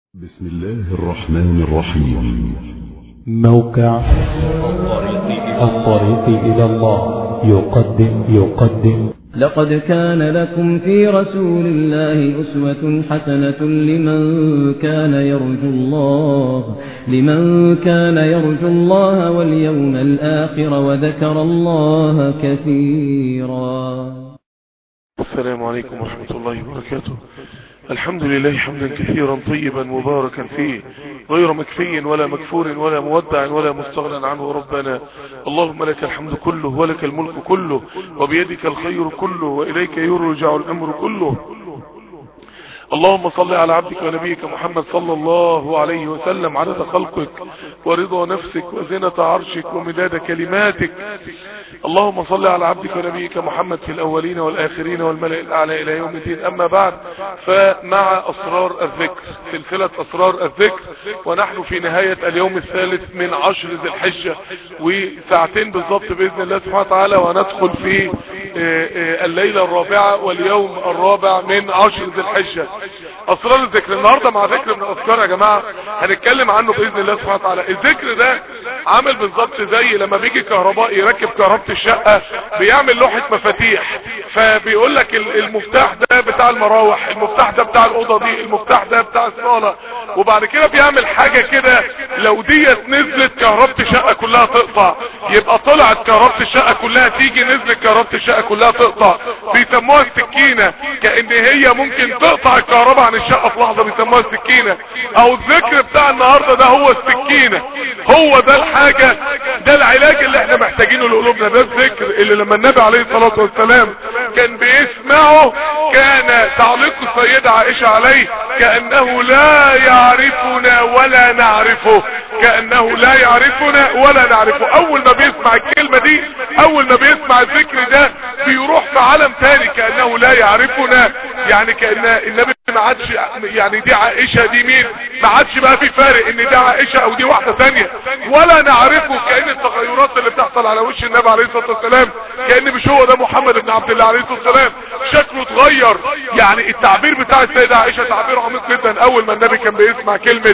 بسم الله الرحمن الرحيم موقع الطريق إلى الله يقدم يقدم لقد كان لكم في رسول الله أسوة حسنة لمن كان يرجو الله لمن كان يرجو الله واليوم الآخر وذكر الله كثيرا السلام عليكم ورحمة الله وبركاته الحمد لله حمدا كثيرا طيبا مباركا فيه غير مكفي ولا مكفور ولا مودع ولا مستغنى عنه ربنا اللهم لك الحمد كله ولك الملك كله وبيدك الخير كله وإليك يرجع الأمر كله اللهم صل على عبدك ونبيك محمد صلى الله عليه وسلم عدد خلقك ورضا نفسك وزنة عرشك ومداد كلماتك اللهم صل على عبدك ونبيك محمد في الأولين والآخرين والملأ الأعلى إلى يوم الدين أما بعد فمع أسرار الذكر سلسلة أسرار الذكر ونحن في نهاية اليوم الثالث من عشر ذي الحجة وساعتين بالضبط بإذن الله سبحانه وتعالى وندخل في الليلة الرابعة واليوم الرابع من عشر ذي الحجة أسرار الذكر النهاردة مع ذكر من الأذكار يا جماعة هنتكلم عنه بإذن الله سبحانه وتعالى الذكر ده عامل بالضبط زي لما بيجي كهربائي يركب كهرباء الشقة بيعمل لوحة مفاتيح فبيقول لك المفتاح ده بتاع المراوح المفتاح ده بتاع الأوضة دي المفتاح ده بتاع الصالة وبعد كده بيعمل حاجة كده لو ديت نزلت كهرباء الشقة كلها تقطع يبقى طلعت كهرباء الشقة كلها تيجي نزلت كهرباء الشقة كلها تقطع بيسموها السكينة كأن هي ممكن تقطع الكهرباء عن الشقة في لحظة بيسموها السكينة او الذكر بتاع النهاردة ده هو السكينة هو ده الحاجة ده العلاج اللي احنا محتاجينه لقلوبنا ده الذكر اللي لما النبي عليه الصلاة والسلام كان بيسمعه كان تعليق السيدة عائشة عليه كأنه لا يعرفنا ولا نعرفه كأنه لا يعرفنا ولا نعرفه اول ما بيسمع الكلمة دي اول ما بيسمع الذكر ده بيروح في عالم تاني كأنه لا يعرفنا يعني كأن النبي ما عادش يعني دي عائشة دي مين ما عادش بقى في فارق ان دي عائشة او دي واحدة تانية ولا نعرفه كأن التغيرات اللي بتحصل على وش النبي عليه الصلاة والسلام كأن مش هو ده محمد بن عبد الله عليه الصلاة والسلام شكله اتغير يعني التعبير بتاع السيدة عائشة تعبير عميق جدا اول ما النبي كان بيسمع كلمة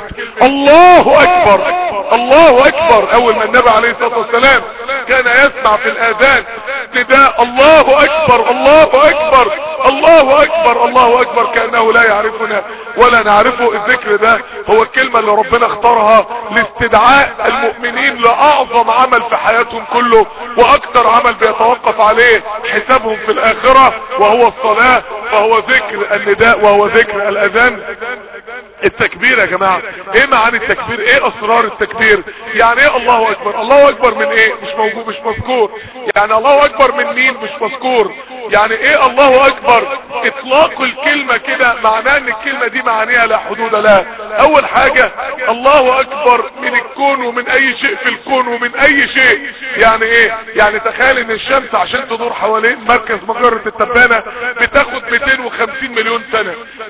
الله اكبر الله اكبر اول ما النبي عليه الصلاة والسلام كان يسمع في الاذان نداء الله اكبر الله اكبر الله اكبر الله اكبر كأنه لا يعرفنا ولا نعرفه الذكر ده هو الكلمة اللي ربنا اختارها لاستدعاء المؤمنين لاعظم عمل في حياتهم كله واكتر عمل بيتوقف عليه حسابهم في الاخرة وهو الصلاة فهو ذكر النداء وهو ذكر الاذان التكبير يا جماعة ايه معاني التكبير ايه اسرار التكبير يعني ايه الله اكبر الله اكبر من ايه مش موجود مش مذكور يعني الله اكبر من مين مش مذكور يعني ايه الله اكبر اطلاق الكلمة كده معناه ان الكلمة دي معانيها لا حدود لها اول حاجة الله اكبر من الكون ومن اي شيء في الكون ومن اي شيء يعني ايه يعني تخيل ان الشمس عشان تدور حوالين مركز مجرة التبانة بتاخد 250 مليون سنة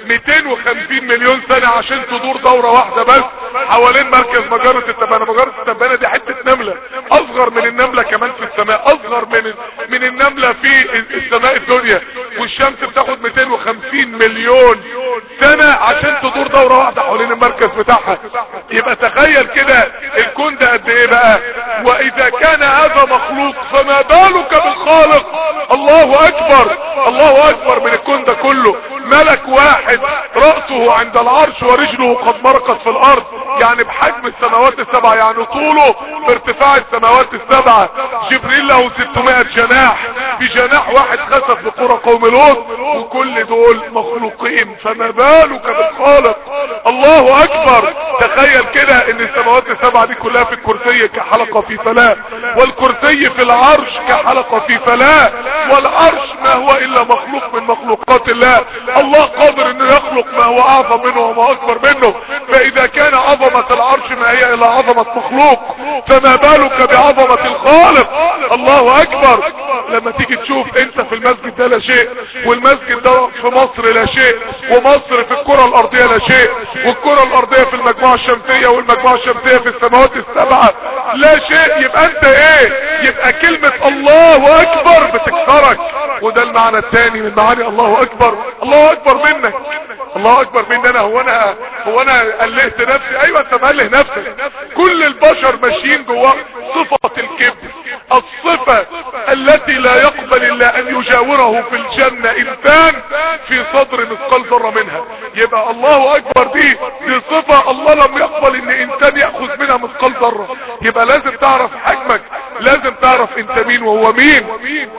250 مليون سنة عشان تدور دورة واحدة بس حوالين مركز مجرة التبانة مجرة التبانة دي حتة نملة اصغر من النملة كمان في السماء اصغر من من النملة في السماء الدنيا والشمس بتاخد 250 مليون سنة عشان تدور دورة واحدة حوالين المركز بتاعها يبقى تخيل كده الكون ده قد ايه بقى واذا كان هذا مخلوق فما بالك بالخالق الله اكبر الله اكبر من الكون ده كله ملك واحد رأسه عند العرش ورجله قد مرقت في الارض يعني بحجم السماوات السبعة يعني طوله بارتفاع السماوات السبعة جبريل له 600 جناح بجناح واحد خسف لقرى قوم لوط وكل دول مخلوقين فما بالك بالخالق الله اكبر تخيل كده ان السماوات السبعة دي كلها في الكرسي كحلقة في فلاة والكرسي في العرش كحلقة في فلاة والعرش ما هو الا مخلوق من مخلوقات الله الله قادر انه يخلق ما هو اعظم منه وما اكبر منه فاذا كان عظمة العرش ما هي الا عظمة مخلوق فما بالك بعظمة الخالق الله اكبر لما تيجي تشوف انت في المسجد ده لا شيء والمسجد ده في مصر لا شيء ومصر في الكرة الارضية لا شيء والكرة الارضية في المجموعة الشمسية والمجموعة الشمسية في السماوات السبعة لا شيء يبقى انت ايه يبقى كلمة الله اكبر بتكسرك وده المعنى الثاني من معاني الله اكبر الله اكبر منك الله اكبر مني انا هو انا هو انا قلهت نفسي ايوه انت مقله نفسك كل البشر ماشيين جواه صفة الكبر الصفة التي لا يقبل الا ان يجاوره في الجنة انسان في صدر مثقال ذرة منها يبقى الله اكبر دي دي صفة الله لم يقبل ان انسان يأخذ منها مثقال ذرة يبقى لازم تعرف حجمك لازم تعرف انت مين وهو مين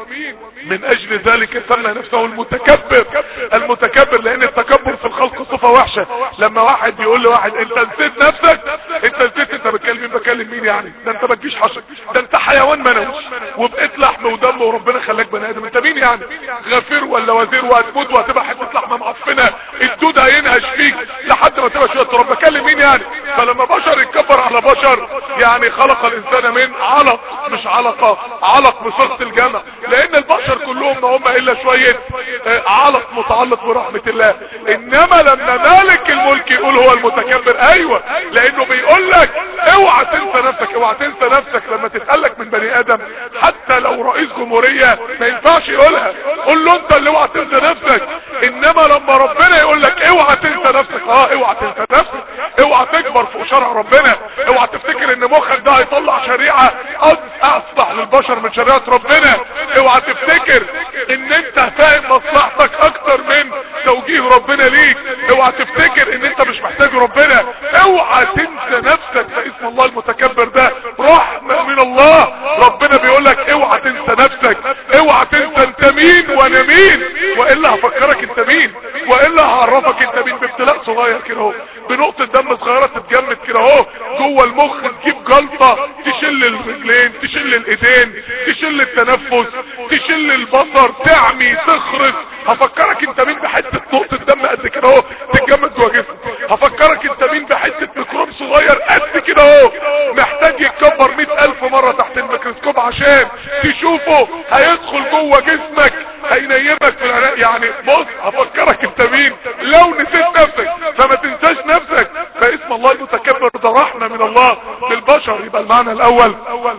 من اجل ذلك سمى نفسه المتكبر المتكبر لان التكبر في الخلق صفة وحشة لما واحد يقول لواحد انت نسيت نفسك انت نسيت انت بتكلم مين بكلم مين يعني ده انت ما تجيش حشر ده انت حيوان منوش وبقيت لحم ودم وربنا خلاك بني ادم انت مين يعني غفير ولا وزير وهتموت وهتبقى حته لحمه معفنه الدود هينهش فيك لحد ما تبقى شويه تراب بكلم مين يعني فلما بشر يتكبر على بشر يعني خلق الانسان من علق مش علقه علق بصيغه الجمع لان البشر كلهم ما هم الا شويه آه، علق متعلق برحمه الله انما لما مالك الملك يقول هو المتكبر ايوه لانه بيقول لك اوعى تنسى نفسك اوعى تنسى نفسك لما تتقلك من بني ادم حتى لو رئيس جمهورية ما ينفعش يقولها قول له انت اللي اوعى تنسى نفسك انما لما ربنا يقول لك اوعى تنسى نفسك اه اوعى تنسى نفسك اوعى تكبر فوق شرع ربنا اوعى تفتكر ان مخك ده هيطلع شريعة اصلح للبشر من شريعة ربنا اوعى تفتكر ان انت فاهم مصلحتك اكتر من توجيه ربنا ليك اوعى تفتكر ان انت مش محتاج ربنا اوعى تنسى نفسك فاسم الله المتكبر ده رحمة من الله ربنا بيقول لك اوعى تنسى نفسك اوعى تنسى انت مين وانا مين والا هفكرك انت مين والا هعرفك انت مين بابتلاء صغير كده اهو بنقطة دم صغيرة تتجمد كده اهو جوه المخ تجيب جلطة تشل الرجلين تشل الايدين تشل التنفس تشل البصر تعمي تخرس هفكرك انت مين بحتة نقطة دم قد كده اهو تتجمد جوه جسمك هفكرك انت مين بحتة ميكروب صغير قد كده اهو محتاج يتكبر مئة الف مرة تحت الميكروسكوب عشان تشوفه هيدخل جوه جسمك هينيمك في العناء يعني بص هفكرك انت مين لو نسيت نفسك فما تنساش نفسك فاسم الله المتكبر ده رحمة من الله للبشر يبقى المعنى الاول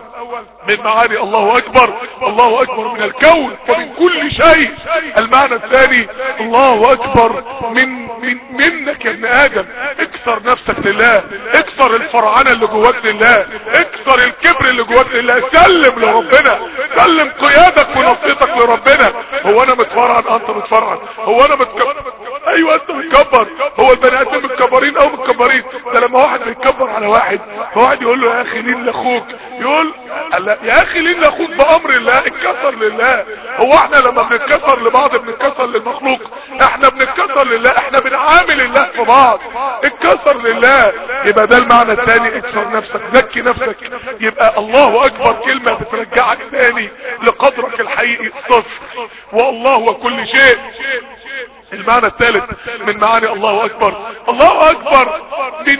من معاني الله اكبر الله اكبر من الكون ومن كل شيء المعنى الثاني الله اكبر من, من منك يا ابن ادم اكسر نفسك لله اكسر الفرعنة اللي جواك لله اكسر الكبر اللي جواك لله سلم لربنا سلم قيادك ونصيتك لربنا هو انا متفرعن انت متفرعن هو انا متكبر ايوه انت متكبر هو البني ادم متكبرين او متكبرين ده لما واحد بيتكبر على واحد فواحد يقول له يا اخي لين لاخوك يقول لا يا اخي لين لاخوك بامر الله اتكسر لله هو احنا لما بنتكسر لبعض بنتكسر للمخلوق احنا بنتكسر لله احنا بنعامل الله في بعض اتكسر لله يبقى ده المعنى الثاني اكسر نفسك زكي نفسك يبقى الله اكبر كلمة بترجعك ثاني لقدرك الحقيقي الصفر والله وكل شيء المعنى الثالث من معاني الله اكبر الله اكبر من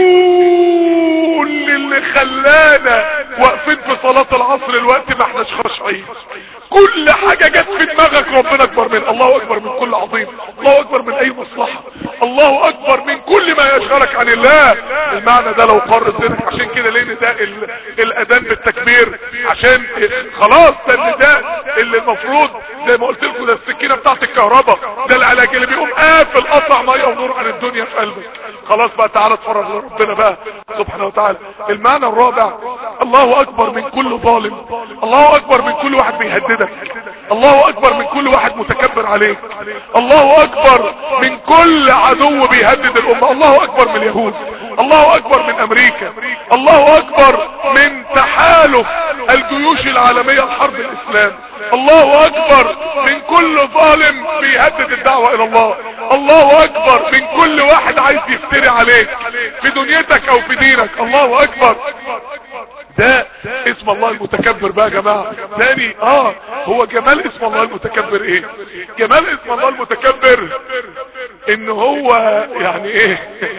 كل اللي خلانا واقفين في صلاة العصر الوقت ما احناش خاشعين كل حاجة جت في دماغك ربنا اكبر من الله اكبر من كل عظيم الله اكبر من اي مصلحة الله اكبر من كل ما يشغلك عن الله المعنى ده لو قر ذهنك عشان كده ليه ده الاذان بالتكبير عشان خلاص ده النداء اللي المفروض زي ما قلت لكم ده السكينه بتاعت الكهرباء ده العلاج اللي بيقوم قافل قطع ميه ونور عن الدنيا في قلبك خلاص بقى تعالى اتفرج لربنا بقى سبحانه وتعالى المعنى الرابع الله اكبر من كل ظالم الله اكبر من كل واحد بيهددك الله اكبر من كل واحد متكبر عليك الله اكبر من كل عدو بيهدد الامة الله اكبر من اليهود الله اكبر من امريكا الله اكبر من تحالف الجيوش العالمية لحرب الاسلام الله اكبر من كل ظالم بيهدد الدعوة الى الله الله اكبر من كل واحد عايز يفتري عليك في دنيتك او في دينك الله اكبر ده اسم الله المتكبر بقى يا جماعة تاني اه هو جمال اسم الله المتكبر ايه جمال اسم الله المتكبر ان هو يعني ايه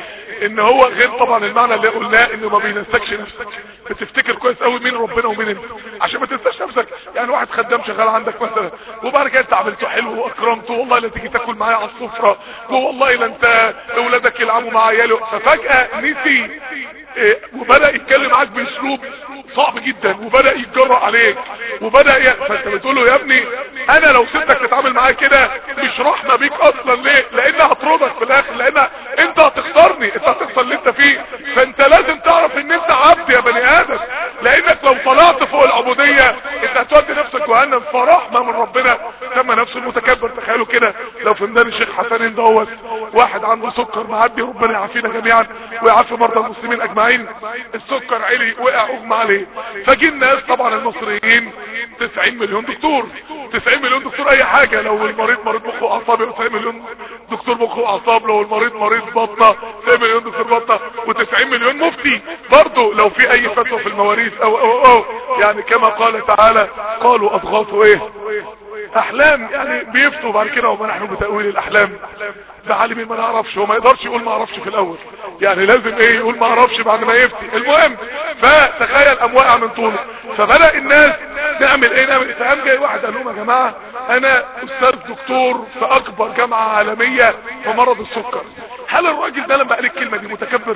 ان هو غير طبعا المعنى اللي قلناه انه ما بينسكش نفسك بتفتكر كويس قوي مين ربنا ومين انت عشان ما تنساش نفسك يعني واحد خدام شغال عندك مثلا وبعد كده انت عملته حلو واكرمته والله لا تيجي تاكل معايا على السفره والله لا انت اولادك يلعبوا مع عياله ففجاه نسي إيه وبدا يتكلم معاك باسلوب صعب جدا وبدا يتجرأ عليك وبدا ي... فانت بتقول له يا ابني انا لو سبتك تتعامل معايا كده مش رحمه بيك اصلا ليه لانها هترضك في الاخر لان انت هتخسرني انت هتخسر اللي انت فيه فانت لازم تعرف ان انت عبد يا بني ادم لانك لو طلعت فوق العبوديه انت هتودي نفسك جهنم فرحمه من ربنا سمى نفسه المتكبر تخيلوا كده لو في ميدان الشيخ حسنين دوت واحد عنده سكر معدي ربنا يعافينا جميعا ويعافي مرضى المسلمين اجمعين السكر علي وقع اغمى عليه فجي الناس طبعا المصريين 90 مليون دكتور 90 مليون دكتور اي حاجه لو المريض مريض مخ واعصاب يبقى 90 مليون دكتور مخ واعصاب لو المريض مريض بطنه 90 مليون دكتور بطنه و90 مليون مفتي برضه لو في اي فتوى في المواريث او او او يعني كما قال تعالى قالوا اضغاثوا ايه احلام يعني بيفتوا بعد كده وما نحن بتأويل الاحلام ده عالم ما نعرفش وما يقدرش يقول ما اعرفش في الاول يعني لازم ايه يقول ما اعرفش بعد ما يفتي المهم فتخيل ام واقع من طوله فبدأ الناس نعمل ايه نعمل اتهام جاي واحد قال لهم يا جماعة انا استاذ دكتور في اكبر جامعة عالمية في مرض السكر هل الراجل ده لما قال الكلمة دي متكبر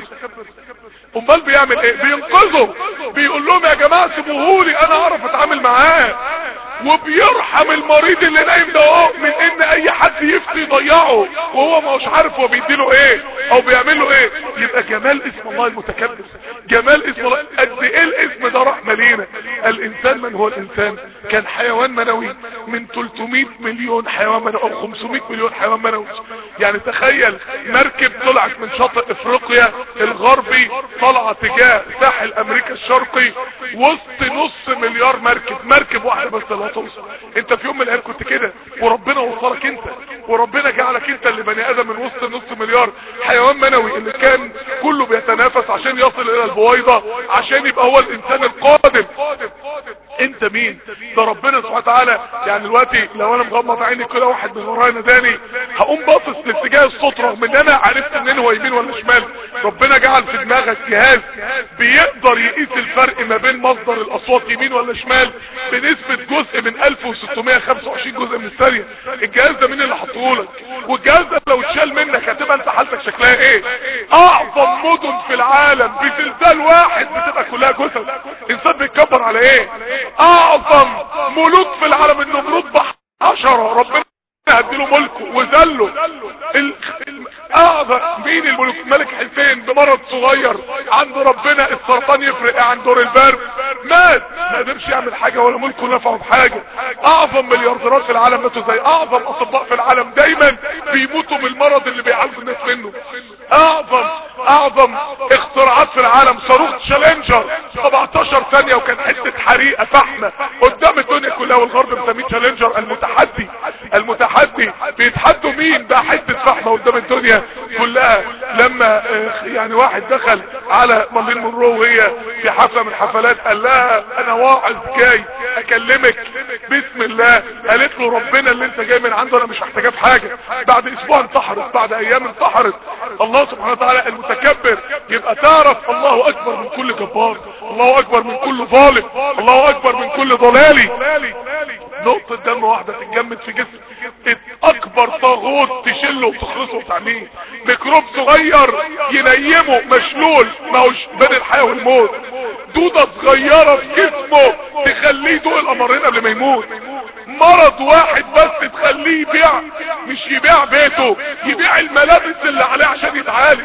امال بيعمل ايه بينقذه بيقول لهم يا جماعة سيبوهولي انا اعرف اتعامل معاه وبيرحم المريض اللي نايم ده اهو من ان اي حد يفتي يضيعه وهو مش عارف هو بيديله ايه او بيعمل له ايه يبقى جمال اسم الله المتكبر جمال اسم الله قد ايه الاسم ده رحمه لينا الانسان من هو الانسان كان حيوان منوي من 300 مليون حيوان منوي او 500 مليون حيوان منوي يعني تخيل مركب طلعت من شاطئ افريقيا الغربي طالعه تجاه ساحل امريكا الشرقي وسط نص مليار مركب مركب واحده بس اللي هتوصل انت في يوم من الايام كنت كده وربنا وصلك انت وربنا جعلك انت اللي بني ادم من وسط نص مليار حيوان منوي اللي كان كله بيتنافس عشان يصل الى البويضه عشان يبقى هو الانسان القادم انت مين ده ربنا سبحانه وتعالى يعني دلوقتي لو انا مغمض عيني كده واحد من ورايا ناداني هقوم باصص لاتجاه الصوت رغم ان انا عرفت منين هو يمين ولا شمال ربنا جعل في دماغك جهاز بيقدر يقيس الفرق ما بين مصدر الاصوات يمين ولا شمال بنسبة جزء من 1625 جزء من الثانية الجهاز ده مين اللي حطهولك والجهاز ده لو اتشال منك هتبقى انت حالتك شكلها ايه اعظم مدن في العالم بزلزال واحد بتبقى كلها جثث انسان بيتكبر على ايه اعظم ملوك في العالم النمرود بحشرة ربنا هديله ملكه وذله ال... اعظم مين الملوك ملك حسين بمرض صغير عند ربنا السرطان يفرق عن دور البرد مات ما قدرش يعمل حاجة ولا ملكه نفعه بحاجة اعظم مليارديرات في العالم ماتوا زي اعظم اطباء في العالم دايما بيموتوا من المرض اللي بيعالجوا الناس منه اعظم اعظم اختراعات في العالم صاروخ تشالنجر 17 ثانية وكان حتة حريقة فحمة قدام الدنيا كلها والغرب مسميه تشالنجر المتحدي المتحدي بيتحدوا مين ده حتة فحمة قدام الدنيا كلها لما يعني واحد دخل على مارلين مونرو وهي في حفلة من الحفلات قال لها انا واعظ جاي اكلمك بسم الله قالت له ربنا اللي انت جاي من عنده انا مش محتاجاه في حاجة بعد اسبوع انتحرت بعد ايام انتحرت الله سبحانه وتعالى المتكبر يبقى تعرف الله اكبر من كل جبار الله اكبر من كل ظالم الله اكبر من كل ضلالي نقطة دم واحدة تتجمد في جسم اكبر طاغوت تشله وتخلصه وتعميه ميكروب صغير ينيمه مشلول ما هوش بين الحياة والموت دودة صغيرة في جسمه تخليه يدوق الامرين قبل ما يموت مرض واحد بس تخليه يبيع مش يبيع بيته يبيع الملابس اللي عليه عشان يتعالج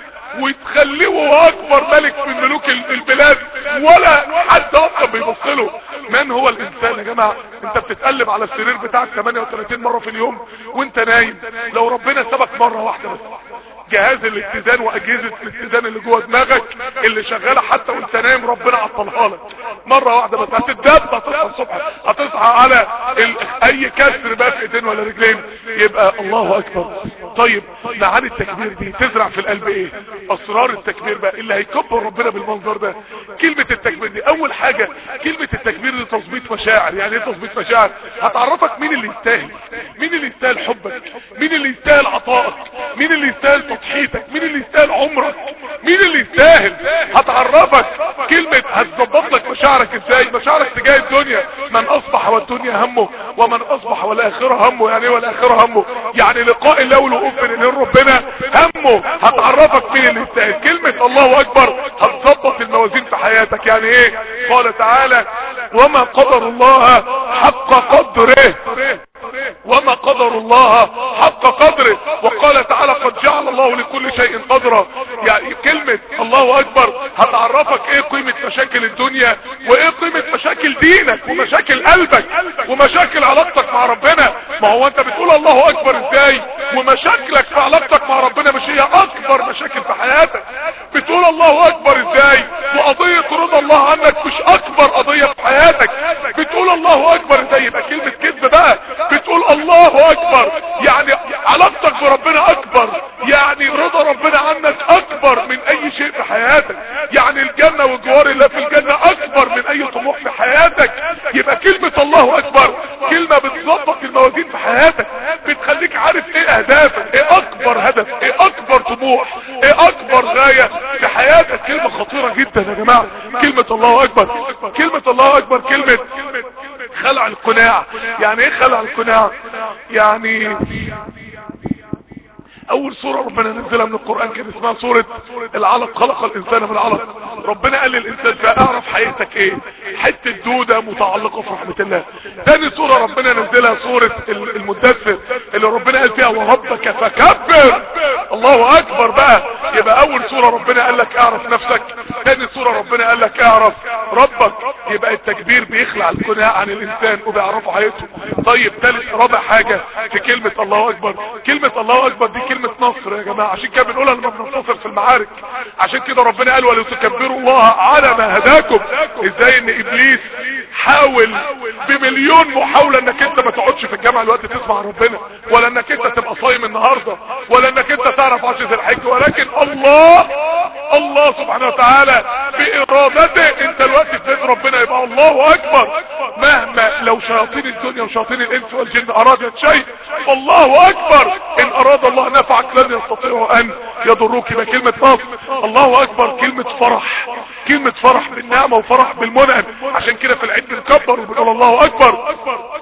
وتخليه هو اكبر ملك من ملوك البلاد ولا حد اصلا بيبص له من هو الانسان يا جماعه انت بتتقلب على السرير بتاعك 38 مره في اليوم وانت نايم لو ربنا سبك مره واحده بس جهاز الاتزان واجهزة الاتزان اللي جوه دماغك اللي شغالة حتى وانت نايم ربنا عطلها لك مرة واحدة بس هتتدب هتصحى الصبح هتصحى على ال... اي كسر بقى في ايدين ولا رجلين يبقى الله اكبر طيب معاني التكبير دي تزرع في القلب ايه اسرار التكبير بقى اللي هيكبر ربنا بالمنظر ده كلمة التكبير دي اول حاجة كلمة التكبير دي تظبيط مشاعر يعني ايه تظبيط مشاعر هتعرفك مين اللي يستاهل مين اللي يستاهل حبك مين اللي يستاهل عطائك مين اللي يستاهل تضحيتك مين اللي يستاهل عمرك تستاهل هتعرفك كلمة هتظبط لك مشاعرك ازاي مشاعرك تجاه الدنيا من اصبح والدنيا همه ومن اصبح والاخرة همه يعني ايه والاخرة همه يعني لقاء الله والوقوف بين ايدين ربنا همه هتعرفك مين اللي يستاهل كلمة الله اكبر هتظبط الموازين في حياتك يعني ايه قال تعالى وما قدر الله حق قدره وما قدر الله حق قدره وقال تعالى قد جعل الله لكل شيء قدرا يعني كلمة الله اكبر هتعرفك ايه قيمة مشاكل الدنيا وايه قيمة مشاكل دينك ومشاكل قلبك ومشاكل علاقتك مع ربنا ما هو انت بتقول الله اكبر ازاي ومشاكلك في علاقتك مع ربنا مش هي اكبر مشاكل في حياتك بتقول الله اكبر ازاي وقضية رضا الله عنك مش اكبر قضية في حياتك بتقول الله اكبر ازاي يبقى كلمة كذب بقى بتقول الله اكبر يعني علاقتك بربنا اكبر يعني رضا ربنا عنك اكبر من اي شيء في حياتك يعني الجنة وجوار الله في الجنة اكبر من اي طموح في حياتك يبقى كلمة الله اكبر كلمة بتظبط الموازين في حياتك بتخليك عارف ايه اهدافك ايه اكبر هدف ايه اكبر طموح ايه اكبر غاية في حياتك كلمة خطيرة جدا يا جماعة كلمة الله اكبر كلمة الله اكبر كلمة خلع القناع يعني ايه خلع القناع يعني اول سورة ربنا نزلها من القرآن كان اسمها سورة العلق خلق الانسان من علق ربنا قال للانسان فاعرف حياتك ايه حتة دودة متعلقة في رحمة الله تاني سورة ربنا نزلها سورة المدثر اللي ربنا قال فيها وربك فكبر الله اكبر بقى يبقى اول سورة ربنا قال لك اعرف نفسك تاني سورة ربنا قال لك اعرف ربك يبقى التكبير بيخلع القناع عن الانسان وبيعرفه حياته طيب تالت رابع حاجة في كلمة الله اكبر كلمة الله اكبر دي كلمة نصر يا جماعة عشان كده بنقولها لما بننتصر في المعارك عشان كده ربنا قال ولتكبروا الله على ما هداكم ازاي ان ابليس حاول بمليون محاولة انك انت ما تقعدش في الجامعة الوقت تسمع ربنا ولا انك انت تبقى صايم النهاردة ولا انك انت تعرف عشر الحج ولكن الله الله سبحانه وتعالى بارادته انت الوقت في بيت ربنا يبقى الله اكبر مهما لو شياطين الدنيا وشياطين الانس والجن ارادت شيء فالله اكبر ان اراد الله نفعك لن يستطيعوا ان يضروك يبقى كلمة نصر الله اكبر كلمة فرح كلمة فرح بالنعمة وفرح بالمنعم عشان كده في العيد بنكبر وبنقول الله اكبر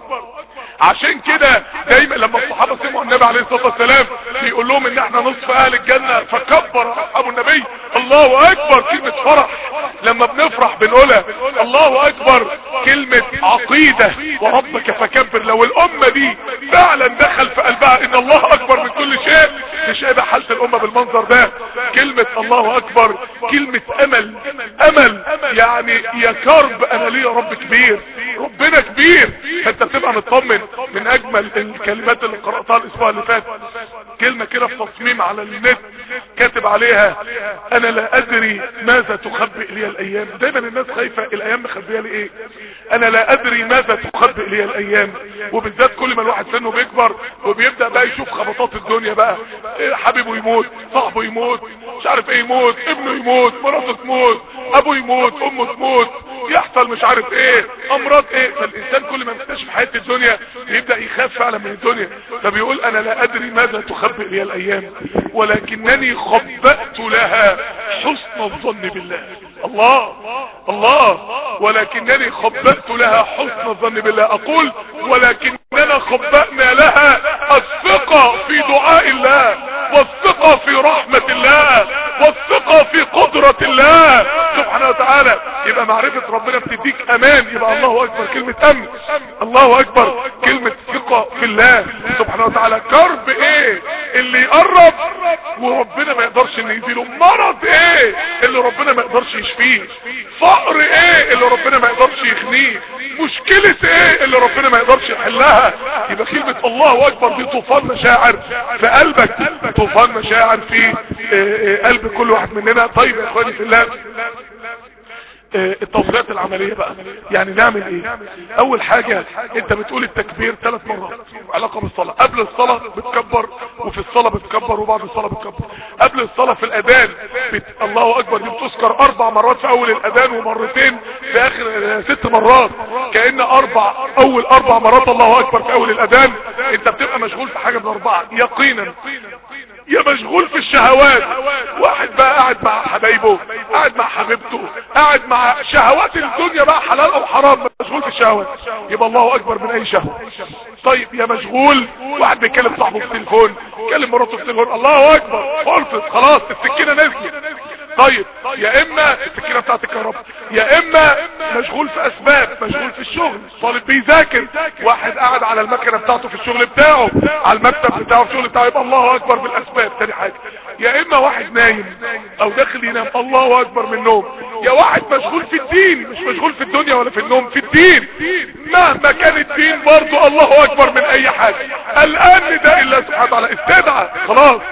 عشان كده دايما لما الصحابة سمعوا النبي عليه الصلاة والسلام بيقول لهم ان احنا نصف اهل الجنة فكبر اصحاب النبي الله اكبر كلمة فرح لما بنفرح بنقولها الله اكبر كلمة عقيدة وربك فكبر لو الامة دي فعلا دخل في قلبها ان الله اكبر من كل شيء مش هيبقى حالة الامة بالمنظر ده كلمة الله اكبر كلمة امل امل يعني يا كرب انا ليه رب كبير ربنا كبير فانت بتبقى مطمن من اجمل الكلمات اللي قرأتها الاسبوع اللي فات كلمة كده في تصميم على النت كاتب عليها انا لا ادري ماذا تخبئ لي الايام دايما الناس خايفة الايام مخبئة لي ايه انا لا ادري ماذا تخبئ لي الايام وبالذات كل ما الواحد سنه بيكبر وبيبدأ بقى يشوف خبطات الدنيا بقى إيه حبيبه يموت صاحبه يموت مش عارف ايه يموت ابنه يموت مراته تموت ابوه يموت امه تموت يحصل مش عارف ايه امراض ايه فالانسان كل ما يكتشف حياة الدنيا يبدأ يخاف فعلا من الدنيا فبيقول انا لا ادري ماذا تخبئ لي الايام ولكنني خبأت لها حسن الظن بالله الله الله ولكنني خبأت لها حسن الظن بالله اقول ولكننا خبأنا لها الثقة في دعاء الله والثقة في رحمة الله والثقة في قدرة الله سبحانه وتعالى يبقى معرفة ربنا بتديك امان يبقى الله اكبر كلمة امن الله اكبر كلمة ثقة في الله سبحانه وتعالى كرب ايه اللي يقرب وربنا ما يقدرش ان يزيله مرض ايه اللي ربنا ما يقدرش يشفيه فقر ايه اللي ربنا ما يقدرش يغنيه مشكلة ايه اللي ربنا ما يقدرش يحلها يبقى كلمة الله اكبر دي طوفان مشاعر في قلبك طوفان مشاعر في اه اه قلب كل واحد مننا طيب يا اخواني في الله التوصيات العملية بقى يعني نعمل ايه اول حاجة انت بتقول التكبير ثلاث مرات علاقة بالصلاة قبل الصلاة بتكبر وفي الصلاة بتكبر وبعد الصلاة بتكبر قبل الصلاة في الاذان بت... الله اكبر دي بتذكر اربع مرات في اول الاذان ومرتين في اخر ست مرات كأن اربع اول اربع مرات الله اكبر في اول الاذان انت بتبقى مشغول في حاجة من اربعة يقينا يا مشغول في الشهوات واحد بقى قاعد مع حبايبه قاعد مع حبيبته قاعد مع شهوات الدنيا بقى حلال او حرام مشغول في الشهوات يبقى الله اكبر من اي شهوة طيب يا مشغول واحد بيكلم صاحبه في التليفون كلم مراته في التليفون الله اكبر خلصت خلاص السكينة نزلت طيب يا اما السكينة بتاعت الكهرباء يا اما مشغول في اسباب مشغول في الشغل طالب بيذاكر واحد قاعد على المكنة بتاعته في الشغل بتاعه على المكتب بتاعه في الشغل بتاعه يبقى الله اكبر بالاسباب تاني حاجة يا اما واحد نايم او داخل ينام الله اكبر من النوم يا واحد مشغول في الدين مش مشغول في الدنيا ولا في النوم في الدين مهما كان الدين برضو الله اكبر من اي حاجة الان ده الا سبحانه وتعالى استدعى خلاص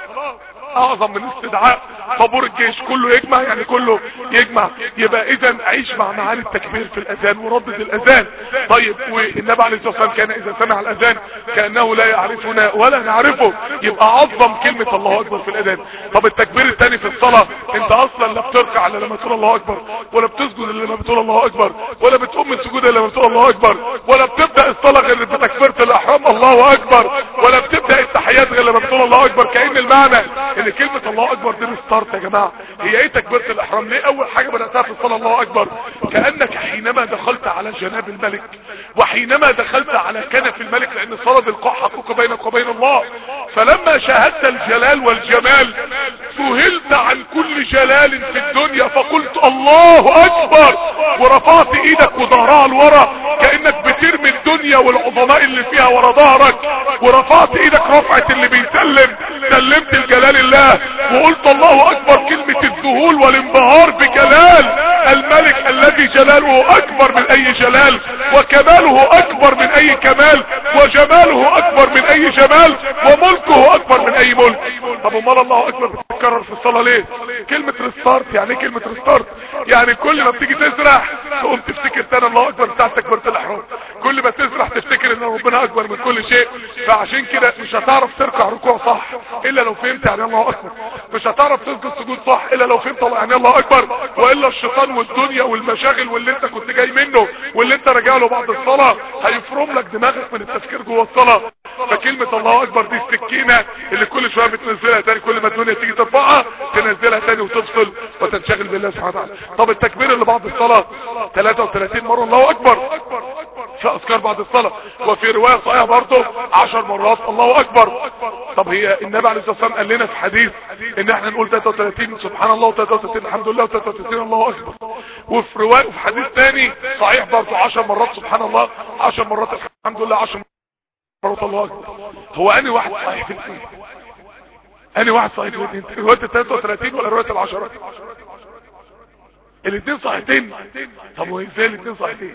اعظم من استدعاء طابور الجيش كله يجمع يعني كله يجمع يبقى اذا عيش مع معاني التكبير في الاذان وردد الاذان طيب والنبي عليه الصلاه والسلام كان اذا سمع الاذان كانه لا يعرفنا ولا نعرفه يبقى عظم كلمه الله اكبر في الاذان طب التكبير الثاني في الصلاه انت اصلا لا بتركع الا لما تقول الله اكبر ولا بتسجد الا لما بتقول الله اكبر ولا بتقوم من السجود الا لما تقول الله اكبر ولا بتبدا الصلاه غير بتكبيره الاحرام الله اكبر ولا بتبدا التحيات غير لما بتقول الله اكبر كان المعنى ان كلمه الله اكبر دي ستارت يا جماعه هي ايه تكبيره الاحرام ليه اول حاجه بداتها في الصلاه الله اكبر كانك حينما دخلت على جناب الملك وحينما دخلت على كنف الملك لان الصلاه دي القاء حقوق بينك وبين الله فلما شاهدت الجلال والجمال سهلت عن كل جلال في الدنيا فقلت الله اكبر ورفعت ايدك وظهرها لورا كانك بترمي الدنيا والعظماء اللي فيها ورا ظهرك ورفعت ايدك رفعه اللي بيسلم سلمت الجلال الله وقلت الله اكبر كلمة الذهول والانبهار بجلال الملك الذي جلاله اكبر من اي جلال وكماله اكبر من اي كمال وجماله اكبر من اي جمال وملكه اكبر من اي ملك طب امال الله اكبر بتتكرر في الصلاة ليه كلمة ريستارت يعني ايه كلمة ريستارت يعني كل ما بتيجي تسرح تقوم تفتكر تاني الله اكبر بتاع تكبيرة الاحرام كل ما تسرح تفتكر ان ربنا اكبر من كل شيء فعشان كده مش هتعرف تركع ركوع صح الا لو فهمت يعني الله اكبر مش هتعرف تسجد سجود صح الا لو فهمت يعني الله اكبر والا الشيطان والدنيا والمشاغل واللي انت كنت جاي منه واللي انت راجع له بعد الصلاه هيفرم لك دماغك من التفكير جوه الصلاه فكلمة الله اكبر دي السكينة اللي كل شوية بتنزلها تاني كل ما الدنيا تيجي ترفعها تنزلها تاني وتفصل وتنشغل بالله سبحانه وتعالى طب التكبير اللي بعد الصلاة 33 مرة الله اكبر في اذكار بعد الصلاة وفي رواية صحيحة برضه 10 مرات الله اكبر طب هي النبي عليه الصلاة والسلام قال لنا في حديث ان احنا نقول 33 سبحان الله و33 الحمد لله و33 الله اكبر وفي رواية وفي حديث ثاني صحيح برضه 10 مرات سبحان الله 10 مرات الحمد لله 10 مرات الله اكبر هو اني واحد صحيح في الاثنين اني واحد صحيح في الاثنين رواية ال 33 ولا رواية العشرات الاثنين صحيحتين طب هو ازاي الاثنين صحيحتين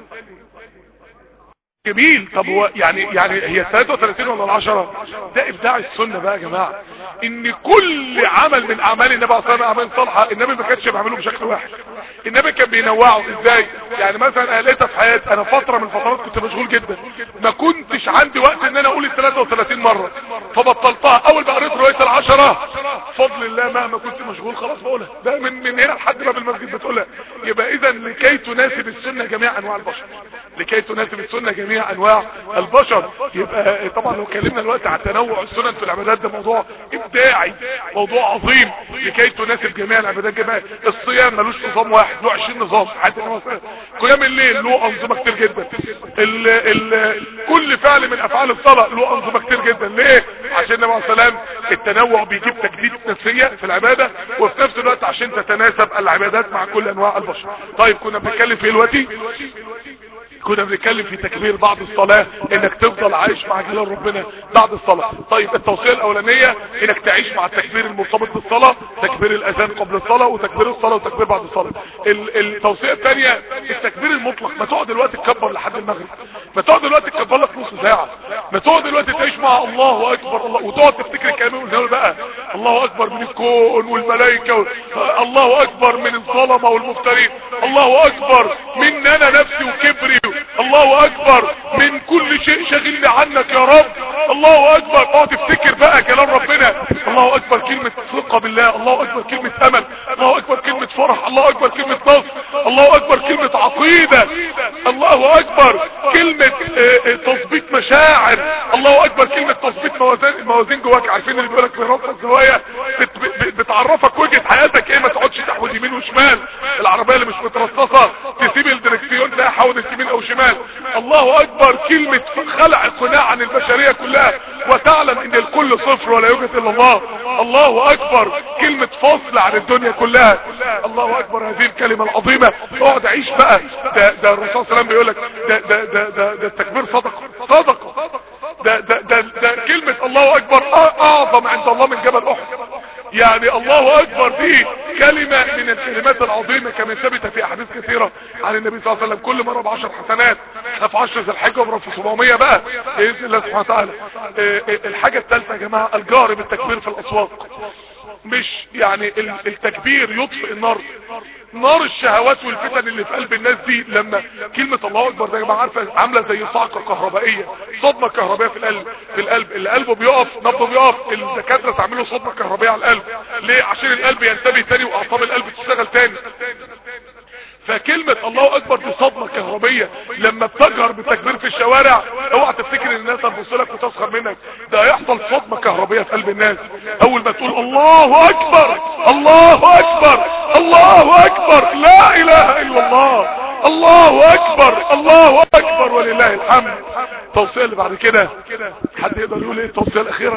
جميل طب هو يعني يعني هي 33 ولا العشرة ده ابداع السنة بقى يا جماعة ان كل عمل من اعمال النبي صلى الله عليه وسلم اعمال صالحة النبي ما كانش بيعمله بشكل واحد النبي كان بينوعه ازاي يعني مثلا انا لقيتها في حياتي انا فترة من الفترات كنت مشغول جدا ما كنتش عندي وقت ان انا اقول ال 33 مرة فبطلتها اول ما قريت رواية العشرة بفضل الله مهما كنت مشغول خلاص بقولها ده من من هنا لحد باب المسجد بتقولها يبقى اذا لكي تناسب السنة جميع انواع البشر لكي تناسب السنة جميع انواع البشر يبقى طبعا لو اتكلمنا دلوقتي عن تنوع السنن في العبادات ده موضوع ابداعي موضوع عظيم لكي تناسب جميع العبادات جميع الصيام ملوش نظام واحد له 20 نظام حتى قيام الليل له انظمه كتير جدا ال ال كل فعل من افعال الصلاه له انظمه كتير جدا ليه عشان النبي عليه السلام التنوع بيجيب تجديد نفسيه في العباده وفي نفس الوقت عشان تتناسب العبادات مع كل انواع البشر طيب كنا بنتكلم في دلوقتي كنا بنتكلم في تكبير بعد الصلاة انك تفضل عايش مع جلال ربنا بعد الصلاة طيب التوصية الاولانية انك تعيش مع التكبير المرتبط بالصلاة تكبير الاذان قبل الصلاة وتكبير الصلاة وتكبير بعد الصلاة التوصية الثانية التكبير المطلق ما تقعد دلوقتي تكبر لحد المغرب ما تقعد دلوقتي تكبر لك نص ساعة ما تقعد دلوقتي تعيش مع الله اكبر الله وتقعد تفتكر الكلام اللي بقى الله اكبر من الكون والملائكة و... الله اكبر من الظلمة والمفترين الله اكبر من انا نفسي وكبري الله اكبر من كل شيء شاغلني عنك يا رب الله اكبر اقعد تفتكر بقى كلام ربنا الله اكبر كلمة ثقة بالله الله اكبر كلمة امل الله اكبر كلمة فرح الله اكبر كلمة نصر الله اكبر كلمة عقيدة الله اكبر كلمة تظبيط مشاعر الله اكبر كلمة تظبيط الموازين الموازين جواك عارفين اللي بيقول لك في الزوايا بت بت بتعرفك وجهه حياتك ايه ما تقعدش تحود يمين وشمال العربيه اللي مش مترصصه تسيب الدركسيون تلاقي حودت يمين او شمال الله اكبر كلمه خلع القناع عن البشريه كلها وتعلم ان الكل صفر ولا يوجد الا الله الله اكبر كلمه فصل عن الدنيا كلها الله اكبر هذه الكلمه العظيمه اقعد عيش بقى ده ده الرسول صلى الله عليه وسلم بيقول لك ده ده ده ده, ده التكبير صدقه صدقه ده ده ده, ده كلمة الله اكبر اعظم عند الله من جبل احد يعني الله اكبر دي كلمة من الكلمات العظيمة كما ثبت في احاديث كثيرة عن النبي صلى الله عليه وسلم كل مرة بعشر حسنات في عشر ذي الحجة ومرة في 700 بقى باذن الله سبحانه وتعالى الحاجة الثالثة يا جماعة الجار بالتكبير في الاسواق مش يعني التكبير يطفئ النار نار الشهوات والفتن اللي في قلب الناس دي لما كلمة الله اكبر ده يا جماعه عارفه عامله زي صعقه كهربائيه صدمه كهربائيه في القلب في القلب اللي قلبه بيقف نبضه بيقف الدكاتره تعملوا صدمه كهربائيه على القلب ليه عشان القلب ينتبه تاني واعصاب القلب تشتغل تاني فكلمة الله اكبر دي صدمة كهربية لما بتجهر بالتكبير في الشوارع اوعى تفتكر ان الناس هتبص لك وتسخر منك ده هيحصل صدمة كهربية في قلب الناس اول ما تقول الله اكبر الله اكبر الله اكبر لا اله الا الله الله اكبر الله اكبر ولله الحمد التوصية اللي بعد كده حد يقدر يقول ايه التوصية الاخيرة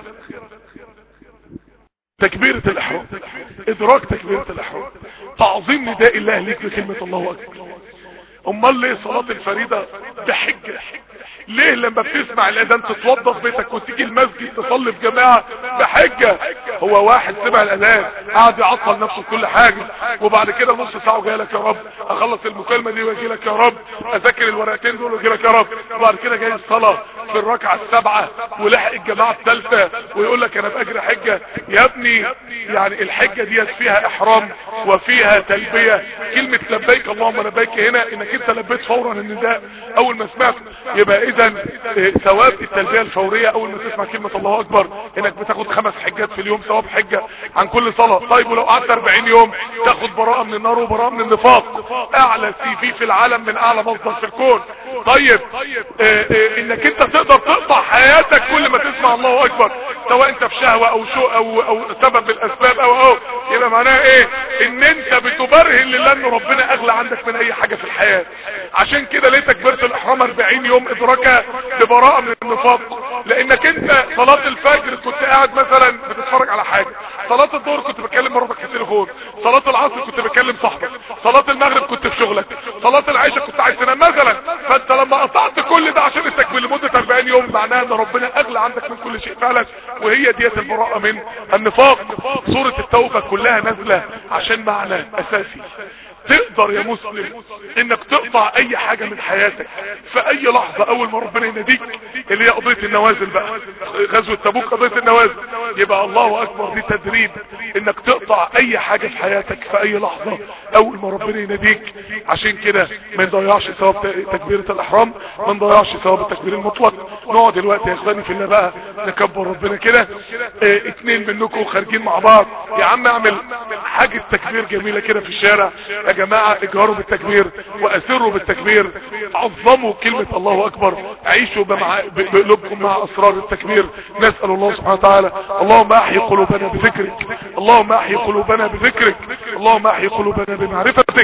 تكبيرة الاحرام ادراك تكبيرة الاحرام تعظيم نداء الله ليك بكلمة الله اكبر امال ليه صلاة الفريدة بحجة ليه لما بتسمع الاذان تتوضى في بيتك وتيجي المسجد تصلي في جماعة بحجة هو واحد سمع الاذان قاعد يعطل نفسه كل حاجة وبعد كده نص ساعة جاي لك يا رب اخلص المكالمة دي واجي لك يا رب اذاكر الورقتين دول واجي لك يا رب وبعد كده جاي الصلاة في الركعة السابعة ولحق الجماعة الثالثة ويقول لك انا باجري حجة يا ابني يعني الحجة ديت فيها احرام وفيها تلبية كلمة لبيك اللهم لبيك هنا انك انت لبيت فورا النداء اول ما سمعت يبقى اذا ثواب التلبية الفورية اول ما تسمع كلمة الله اكبر انك بتاخد خمس حجات في اليوم ثواب حجة عن كل صلاة طيب ولو قعدت 40 يوم تاخد براءة من النار وبراءة من النفاق اعلى سي في في العالم من اعلى مصدر في الكون طيب اه اه انك انت تقدر تقطع حياتك كل ما تسمع الله اكبر سواء انت في شهوة او شو او او سبب من الاسباب او او يبقى معناها ايه ان انت بتبرهن لله ان ربنا اغلى عندك من اي حاجة في الحياة عشان كده ليه تكبيرة الاحرام 40 يوم ادراكها ببراءة من النفاق لانك انت صلاة الفجر كنت قاعد مثلا بتتفرج على حاجة صلاة الظهر كنت بتكلم مراتك في التليفون صلاة العصر كنت بتكلم صاحبك صلاة المغرب كنت في شغلك صلاة العشاء كنت عايز تنام مثلا فانت لما قطعت كل ده عشان التكبير لمدة 40 يوم معناها ان ربنا اغلى عندك من كل شيء فعلا وهي ديت البراءة من النفاق سورة التوبة كلها نازلة عشان معنى اساسي تقدر يا مسلم انك تقطع اي حاجة من حياتك في اي لحظة اول ما ربنا يناديك اللي هي قضية النوازل بقى غزوة تبوك قضية النوازل يبقى الله اكبر دي تدريب انك تقطع اي حاجة في حياتك في اي لحظة اول ما ربنا يناديك عشان كده ما نضيعش ثواب تكبيرة الاحرام ما نضيعش ثواب التكبير المطلق نقعد دلوقتي يا اخواني في الله بقى نكبر ربنا كده اه اتنين منكم خارجين مع بعض يا عم اعمل حاجة تكبير جميلة كده في الشارع يا جماعة اجهروا بالتكبير واسروا بالتكبير عظموا كلمة الله اكبر عيشوا بقلوبكم مع اسرار التكبير نسأل الله سبحانه وتعالى اللهم احيي قلوبنا بذكرك اللهم احيي قلوبنا بذكرك اللهم احيي قلوبنا بمعرفتك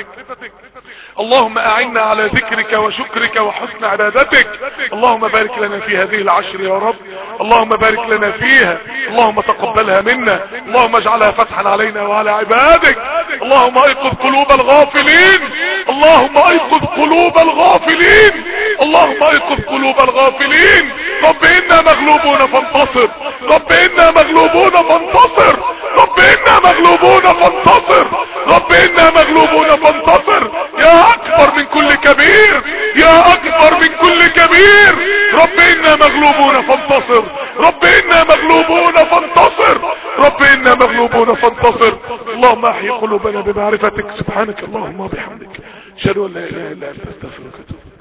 اللهم اعنا على ذكرك وشكرك وحسن عبادتك اللهم بارك لنا في هذه العشر يا رب اللهم بارك لنا فيها اللهم تقبلها منا اللهم اجعلها فتحا علينا وعلى عبادك اللهم ايقظ قلوب الغافلين اللهم ايقظ قلوب الغافلين اللهم ايقظ قلوب الغافلين رب انا مغلوبون فانتصر رب انا مغلوبون فانتصر رب انا مغلوبون فانتصر رب انا مغلوبون فانتصر يا اكبر من كل كبير يا اكبر من كل كبير رب انا مغلوبون فانتصر رب انا مغلوبون فانتصر رب انا مغلوبون فانتصر اللهم احيي قلوبنا بمعرفتك سبحانك اللهم وبحمدك اشهد ان لا اله الا انت استغفرك واتوب